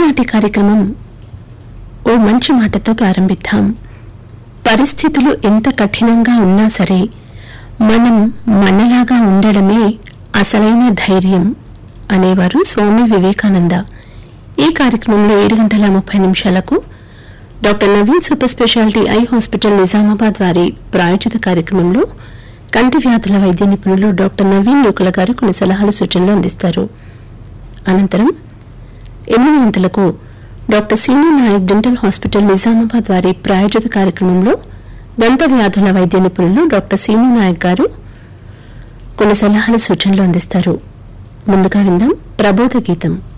ఈనాటి కార్యక్రమం ఓ మంచి మాటతో ప్రారంభిద్దాం పరిస్థితులు ఎంత కఠినంగా ఉన్నా సరే మనం మనలాగా ఉండడమే అసలైన ధైర్యం అనేవారు స్వామి వివేకానంద ఈ కార్యక్రమంలో ఏడు గంటల ముప్పై నిమిషాలకు doctor Naveen super speciality eye hospital Nizamabad వారి ప్రాయోజిత కార్యక్రమంలో కంటి వ్యాధుల వైద్య నిపుణులు డాక్టర్ నవీన్ నూకల గారు కొన్ని సలహాలు సూచనలు అందిస్తారు అనంతరం ఎనిమిది గంటలకు doctor Seenu Nayak dental hospital Nizamabad వారి ప్రాయోజిత కార్యక్రమంలో దంత వ్యాధుల వైద్య నిపుణులు డాక్టర్ సీను నాయక్ గారు కొన్ని సలహాలు సూచనలు అందిస్తారు ముందుగా విందాం ప్రబోధ గీతం